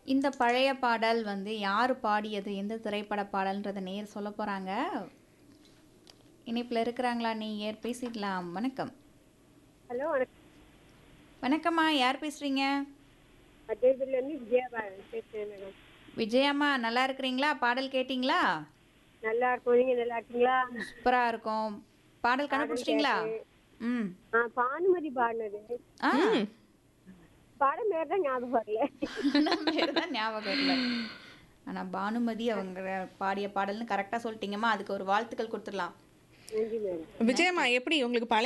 இந்த பழைய பாடல் வந்து யார் பாடியது எந்த திரைப்பட பாடல்ன்றத நேர் சொல்ல போறாங்க இணைப்பில் இருக்கிறாங்களா நீ ஏர் பேசிக்கலாம் வணக்கம் ஹலோ வணக்கம் வணக்கம்மா யார் பேசுறீங்க அஜய்புர்லேருந்து விஜயா பேசுகிறேன் மேடம் விஜயம்மா நல்லா இருக்கிறீங்களா பாடல் கேட்டிங்களா நல்லா இருக்கும் நீங்கள் நல்லா இருக்கீங்களா சூப்பரா இருக்கும் பாடல் கண்டுபிடிச்சிட்டிங்களா ம் ஆ பானுமதி பாடினது ஆ பாடம் பேர் தான் ஞாபகம் வரல நம்ம பேர் தான் ஞாபகம் இல்லை ஆனா பானுமதி அவங்க பாடிய பாடல்னு கரெக்டா சொல்லிட்டீங்கம்மா அதுக்கு ஒரு வாழ்த்துக்கள் கொடுத்துடலாம் நன்றி மேடம் விஜயம்மா எப்படி உங்களுக்கு பழைய